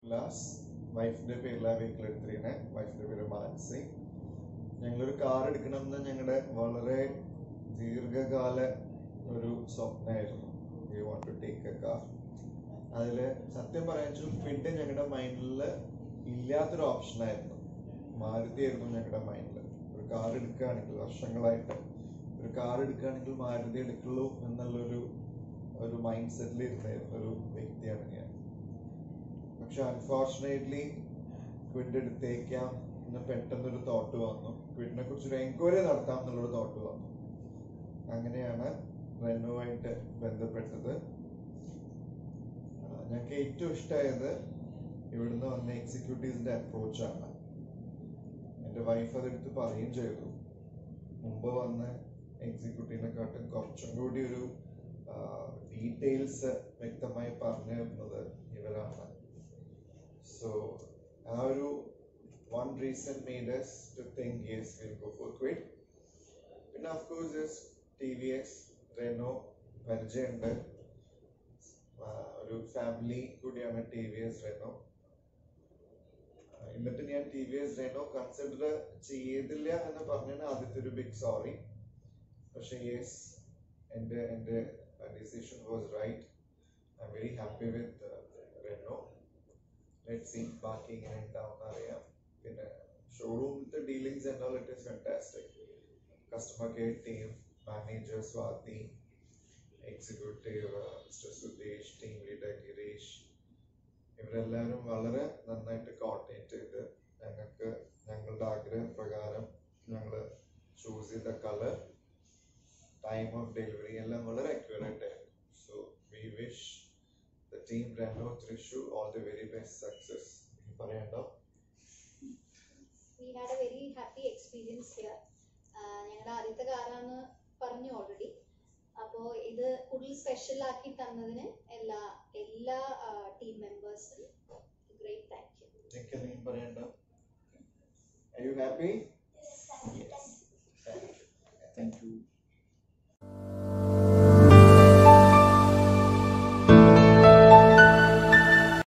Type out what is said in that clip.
ഉല്ലാസ് വൈഫിന്റെ പേരിലാണ് വെഹിക്കിൾ എടുത്തിരിക്കണേ വൈഫിന്റെ പേര് മാനസി ഞങ്ങളൊരു കാർ എടുക്കണമെന്ന് ഞങ്ങളുടെ വളരെ ദീർഘകാല ഒരു സ്വപ്നമായിരുന്നു we want to take a car അതിൽ സത്യം പറയാൻ ക്വിഡ് ഞങ്ങളുടെ മൈൻഡിൽ ഇല്ലാത്തൊരു ഓപ്ഷനായിരുന്നു മാരുതി ആയിരുന്നു ഞങ്ങളുടെ മൈൻഡിൽ ഒരു കാർ എടുക്കുകയാണെങ്കിൽ വർഷങ്ങളായിട്ട് ഒരു കാർ എടുക്കുകയാണെങ്കിൽ മാരുതി എടുക്കുള്ളൂ എന്നുള്ളൊരു ഒരു മൈൻഡ് സെറ്റിൽ ഇരുന്ന ഒരു വ്യക്തിയാണ് ഞാൻ പക്ഷെ അൺഫോർച്ചുനേറ്റ്ലി ക്വിഡ് എടുത്തേക്കാം എന്ന് പെട്ടെന്നൊരു തോട്ട് വന്നു ക്വിഡിനെ കുറിച്ച് ഒരു എൻക്വയറി നടത്താം എന്നുള്ളൊരു തോട്ട് വന്നു അങ്ങനെയാണ് റെനോവായിട്ട് ബന്ധപ്പെട്ടത് ആ, ഞങ്ങൾക്ക് ഏറ്റവും ഇഷ്ടമായത് ഇവിടുന്ന് വന്ന എക്സിക്യൂട്ടീവ്സിന്റെ അപ്രോച്ചാണ് എൻ്റെ വൈഫ് അതെടുത്ത് പറയുകയും ചെയ്തു മുമ്പ് വന്ന എക്സിക്യൂട്ടീവിനെക്കാട്ടും കുറച്ചും കൂടി ഒരു ഡീറ്റെയിൽസ് വ്യക്തമായി പറഞ്ഞു തരുന്നത് ഇവരാണ് സോ ആ ഒരു one reason made us to think yes will go for Kwid പിന്നെ of course yes T V S Renault പരിചയമുണ്ട് ആ, ഒരു ഫാമിലി കൂടിയാണ് ടി വി എസ് റെനോ ആ, എന്നിട്ട് ഞാൻ ടി വി എസ് റെനോ കൺസിഡർ ചെയ്തില്ല എന്ന് പറഞ്ഞാണ് ആദ്യത്തെ ഒരു ബിഗ് സോറി പക്ഷേ യെസ് എൻ്റെ എൻ്റെ decision was right I'm very happy with Renault let see ബാക്കി ഇങ്ങനെ ഉണ്ടാവുന്ന അറിയാം പിന്നെ ഷോറൂമിലത്തെ dealings and all it is fantastic customer care team manager Swathi executive mister Sudesh team leader Girish ഇവരെല്ലാവരും വളരെ നന്നായിട്ട് കോർഡിനേറ്റ് ചെയ്ത് ഞങ്ങൾക്ക് ഞങ്ങളുടെ ആഗ്രഹപ്രകാരം ഞങ്ങൾ ചൂസ് ചെയ്ത കളർ ടൈം ഓഫ് ഡെലിവറി എല്ലാം വളരെ അക്യുറേറ്റ് ആയിരുന്നു so we wish the team Renault Thrissur all the very best success പറയണ്ടോ we had a very happy experience here ഞങ്ങളുടെ ആദ്യത്തെ കാറാന്ന് പറഞ്ഞു ഓൾറെഡി അപ്പോൾ ഇത് കൂടുതൽ സ്പെഷ്യൽ ആക്കി തന്നതിന് എല്ലാ എല്ലാ ടീം മെമ്പേഴ്സിനും ഗ്രേറ്റ് താങ്ക് യു എനിക്ക് എന്തെങ്കിലും പറയണ്ടോ Are you happy?